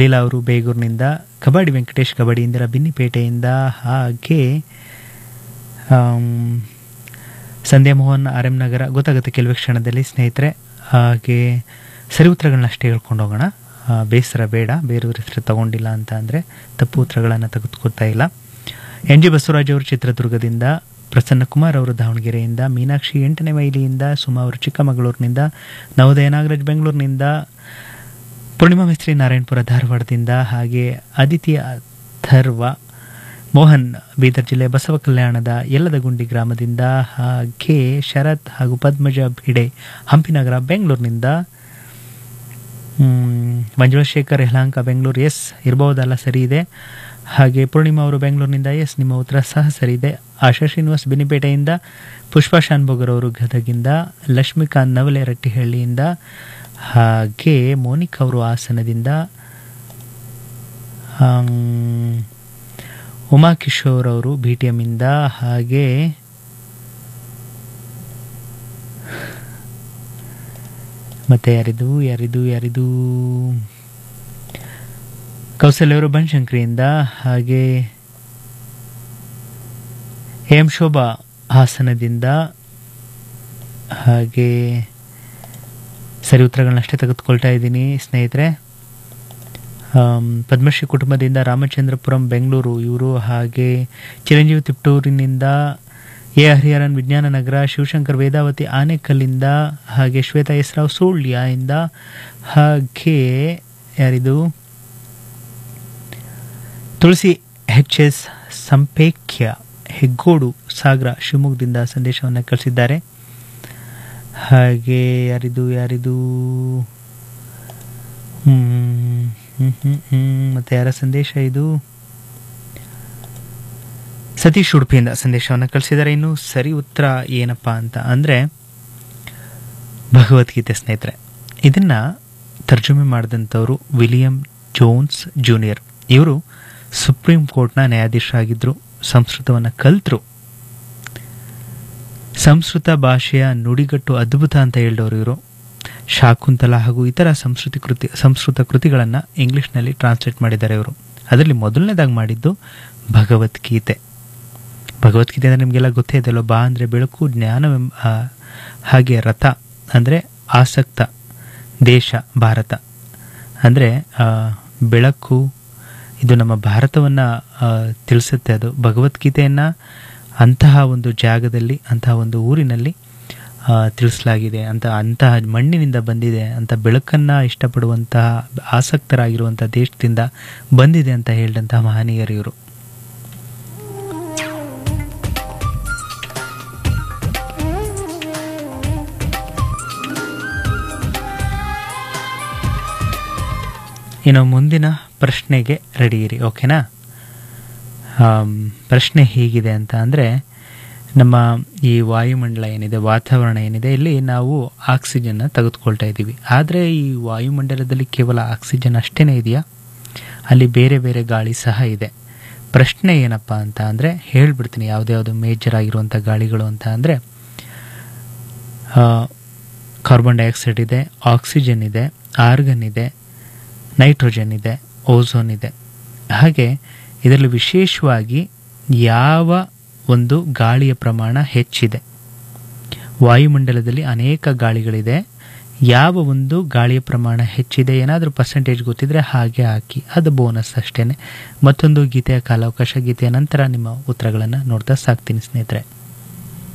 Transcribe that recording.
ಲೀಲಾ ಅವರು ಬೇಗೂರಿನಿಂದ ಕಬಡ್ಡಿ ವೆಂಕಟೇಶ್ ಕಬಡ್ಡಿ ಇಂದಿರಾ ಬಿನ್ನಿಪೇಟೆಯಿಂದ ಹಾಗೆ ಆಮ್, ಸಂಧ್ಯಾ ಮೋಹನ್ ಆರ್ ಎಂ ನಗರ ಗೊತ್ತಾಗುತ್ತೆ ಕೆಲವೇ ಕ್ಷಣದಲ್ಲಿ ಸ್ನೇಹಿತರೆ ಹಾಗೆ ಸರಿ ಉತ್ತರಗಳನ್ನ ಅಷ್ಟೇ ಹೇಳ್ಕೊಂಡು ಹೋಗೋಣ ಆ, ಬೇಸರ ಬೇಡ ಬೇರೆಯವ್ರ ಹೆಸರು ತಗೊಂಡಿಲ್ಲ ಅಂತ ಅಂದರೆ ತಪ್ಪು ಉತ್ತರಗಳನ್ನು ತೆಗೆದುಕೊಳ್ತಾ ಇಲ್ಲ ಎನ್ ಜಿ ಬಸವರಾಜ್ ಅವರು ಚಿತ್ರದುರ್ಗದಿಂದ ಪ್ರಸನ್ನ ಕುಮಾರ್ ಅವರು ದಾವಣಗೆರೆಯಿಂದ ಮೀನಾಕ್ಷಿ ಎಂಟನೇ ಮೈಲಿಯಿಂದ ಸುಮಾ ಅವರು ಚಿಕ್ಕಮಗಳೂರಿನಿಂದ ನವೋದಯ ನಾಗರಾಜ್ ಬೆಂಗಳೂರಿನಿಂದ ಪೂರ್ಣಿಮಾ ಮಿಸ್ತ್ರಿ ನಾರಾಯಣಪುರ ಧಾರವಾಡದಿಂದ ಹಾಗೆ ಅದಿತಿ ಅಥರ್ವ ಮೋಹನ್ ಬೀದರ್ ಜಿಲ್ಲೆ ಬಸವ ಕಲ್ಯಾಣದ ಯಲ್ಲದಗುಂಡಿ ಗ್ರಾಮದಿಂದ ಹಾಗೆ ಶರತ್ ಹಾಗೂ ಪದ್ಮಜ ಭಿಡೆ ಹಂಪಿನಗರ ಬೆಂಗಳೂರಿನಿಂದ ಮ್, ಮಂಜುಳಾ ಶೇಖರ್ ಯಲಹಂಕ ಬೆಂಗಳೂರು ಎಸ್ ಇರಬಹುದಲ್ಲ ಸರಿ ಇದೆ ಹಾಗೆ ಪೂರ್ಣಿಮಾ ಅವರು ಬೆಂಗಳೂರಿನಿಂದ ಎಸ್ ನಿಮ್ಮ ಉತ್ತರ ಸಹ ಸರಿ ಇದೆ ಆಶಾ ಶ್ರೀನಿವಾಸ್ ಬೆನಿಪೇಟೆಯಿಂದ ಪುಷ್ಪಾ ಶಾನ್ಭೋಗರ್ ಅವರು ಗದಗಿಂದ ಲಕ್ಷ್ಮೀಕಾಂತ್ ನವಲೆ ರಟ್ಟಿಹಳ್ಳಿಯಿಂದ ಹಾಗೆ ಮೋನಿಕ್ ಅವರು ಹಾಸನದಿಂದ ಆಮ್, ಉಮಾ ಕಿಶೋರ್ ಅವರು ಬಿ ಟಿ ಎಮ್ಮಿಂದ ಹಾಗೆ ಮತ್ತೆ ಯಾರಿದು ಯಾರಿದು ಯಾರಿದು ಕೌಸಲ್ಯ ಅವರು ಬನಶಂಕರಿಯಿಂದ ಹಾಗೆ ಎಂ ಶೋಭಾ ಹಾಸನದಿಂದ ಹಾಗೆ ಸರಿ ಉತ್ತರಗಳನ್ನ ಅಷ್ಟೇ ತೆಗೆದುಕೊಳ್ತಾ ಇದ್ದೀನಿ ಸ್ನೇಹಿತರೆ ಆಮ್, ಪದ್ಮಶ್ರೀ ಕುಟುಂಬದಿಂದ ರಾಮಚಂದ್ರಪುರಂ ಬೆಂಗಳೂರು ಇವರು ಹಾಗೆ ಚಿರಂಜೀವಿ ತಿಪ್ಟೂರಿನಿಂದ ಎ ಹರಿಹರನ್ ವಿಜ್ಞಾನ ನಗರ ಶಿವಶಂಕರ್ ವೇದಾವತಿ ಆನೆಕಲ್ಲಿಂದ ಹಾಗೆ ಶ್ವೇತಾ ಎಸ್ ರಾವ್ ಸುಳ್ಯ ಇಂದ ಹಾಗೆ ಯಾರಿದು ತುಳಸಿ ಎಚ್ ಎಸ್ ಸಂಪೇಖ್ಯ ಹೆಗ್ಗೋಡು ಸಾಗರ ಶಿವಮೊಗ್ಗದಿಂದ ಸಂದೇಶವನ್ನು ಕಳಿಸಿದ್ದಾರೆ ಹಾಗೆ ಯಾರಿದು ಯಾರಿದು ಹ್ಮ್, ಹ್ಮ್, ಹ್ಮ್, ಹ್ಮ್. ಮತ್ತೆ ಯಾರ ಸಂದೇಶ ಇದು ಸತೀಶ್ ಉಡುಪಿಯಿಂದ ಸಂದೇಶವನ್ನು ಕಳಿಸಿದ್ದಾರೆ ಇನ್ನು ಸರಿ ಉತ್ತರ ಏನಪ್ಪ ಅಂತ ಅಂದರೆ ಭಗವದ್ಗೀತೆ ಸ್ನೇಹಿತರೆ ಇದನ್ನ ತರ್ಜುಮೆ ಮಾಡಿದಂಥವರು ವಿಲಿಯಂ ಜೋನ್ಸ್ ಜೂನಿಯರ್ ಇವರು ಸುಪ್ರೀಂ ಕೋರ್ಟ್ನ ನ್ಯಾಯಾಧೀಶರಾಗಿದ್ದರು ಸಂಸ್ಕೃತವನ್ನು ಕಲ್ತರು ಸಂಸ್ಕೃತ ಭಾಷೆಯ ನುಡಿಗಟ್ಟು ಅದ್ಭುತ ಅಂತ ಹೇಳಿದವರು ಇವರು ಶಾಕುಂತಲ ಹಾಗೂ ಇತರ ಸಂಸ್ಕೃತಿ ಕೃತಿ ಸಂಸ್ಕೃತ ಕೃತಿಗಳನ್ನು ಇಂಗ್ಲಿಷ್ನಲ್ಲಿ ಟ್ರಾನ್ಸ್ಲೇಟ್ ಮಾಡಿದ್ದಾರೆ ಇವರು ಅದರಲ್ಲಿ ಮೊದಲನೇದಾಗಿ ಮಾಡಿದ್ದು ಭಗವದ್ಗೀತೆ ಭಗವದ್ಗೀತೆ ಅಂದರೆ ನಿಮಗೆಲ್ಲ ಗೊತ್ತೇ ಇದೆಯಲ್ಲ ಬಾ ಅಂದರೆ ಬೆಳಕು ಜ್ಞಾನವೆಂಬ ಆ, ಹಾಗೆ ರಥ ಅಂದರೆ ಆಸಕ್ತ ದೇಶ ಭಾರತ ಅಂದರೆ ಬೆಳಕು ಇದು ನಮ್ಮ ಭಾರತವನ್ನು ತಿಳಿಸುತ್ತೆ ಅದು ಭಗವದ್ಗೀತೆಯನ್ನು ಅಂತಹ ಒಂದು ಜಾಗದಲ್ಲಿ ಅಂತಹ ಒಂದು ಊರಿನಲ್ಲಿ ಆ, ತಿಳಿಸಲಾಗಿದೆ ಅಂತ ಅಂತಹ ಮಣ್ಣಿನಿಂದ ಬಂದಿದೆ ಅಂತ ಬೆಳಕನ್ನು ಇಷ್ಟಪಡುವಂತಹ ಆಸಕ್ತರಾಗಿರುವಂಥ ದೇಶದಿಂದ ಬಂದಿದೆ ಅಂತ ಹೇಳಿದಂತಹ ಮಹನೀಯರು ಇವರು ಇನ್ನು ಮುಂದಿನ ಪ್ರಶ್ನೆಗೆ ರೆಡಿ ಇರಿ ಓಕೆನಾ ಆಮ್, ಪ್ರಶ್ನೆ ಹೀಗಿದೆ ಅಂತ ಅಂದರೆ ನಮ್ಮ ಈ ವಾಯುಮಂಡಲ ಏನಿದೆ ವಾತಾವರಣ ಏನಿದೆ ಇಲ್ಲಿ ನಾವು ಆಕ್ಸಿಜನ್ನ ತೆಗೆದುಕೊಳ್ತಾ ಇದ್ದೀವಿ ಆದರೆ ಈ ವಾಯುಮಂಡಲದಲ್ಲಿ ಕೇವಲ ಆಕ್ಸಿಜನ್ ಅಷ್ಟೇ ಇದೆಯಾ ಅಲ್ಲಿ ಬೇರೆ ಬೇರೆ ಗಾಳಿ ಸಹ ಇದೆ ಪ್ರಶ್ನೆ ಏನಪ್ಪ ಅಂತ ಅಂದರೆ ಹೇಳ್ಬಿಡ್ತೀನಿ ಯಾವುದ್ಯಾವುದು ಮೇಜರ್ ಆಗಿರುವಂಥ ಗಾಳಿಗಳು ಅಂತ ಅಂದರೆ ಕಾರ್ಬನ್ ಡೈಆಕ್ಸೈಡ್ ಇದೆ ಆಕ್ಸಿಜನ್ ಇದೆ ಆರ್ಗನ್ ಇದೆ ನೈಟ್ರೋಜನ್ ಇದೆ ಓಝೋನ್ ಇದೆ ಹಾಗೆ ಇದರಲ್ಲಿ ವಿಶೇಷವಾಗಿ ಯಾವ ಒಂದು ಗಾಳಿಯ ಪ್ರಮಾಣ ಹೆಚ್ಚಿದೆ ವಾಯುಮಂಡಲದಲ್ಲಿ ಅನೇಕ ಗಾಳಿಗಳಿದೆ ಯಾವ ಒಂದು ಗಾಳಿಯ ಪ್ರಮಾಣ ಹೆಚ್ಚಿದೆ ಏನಾದರೂ ಪರ್ಸೆಂಟೇಜ್ ಗೊತ್ತಿದ್ರೆ ಹಾಗೆ ಹಾಕಿ ಅದು ಬೋನಸ್ ಅಷ್ಟೇ ಮತ್ತೊಂದು ಗೀತೆಯ ಕಾಲಾವಕಾಶ ಗೀತೆಯ ನಂತರ ನಿಮ್ಮ ಉತ್ತರಗಳನ್ನು ನೋಡ್ತಾ ಸಾಕ್ತೀನಿ ಸ್ನೇಹಿತರೆ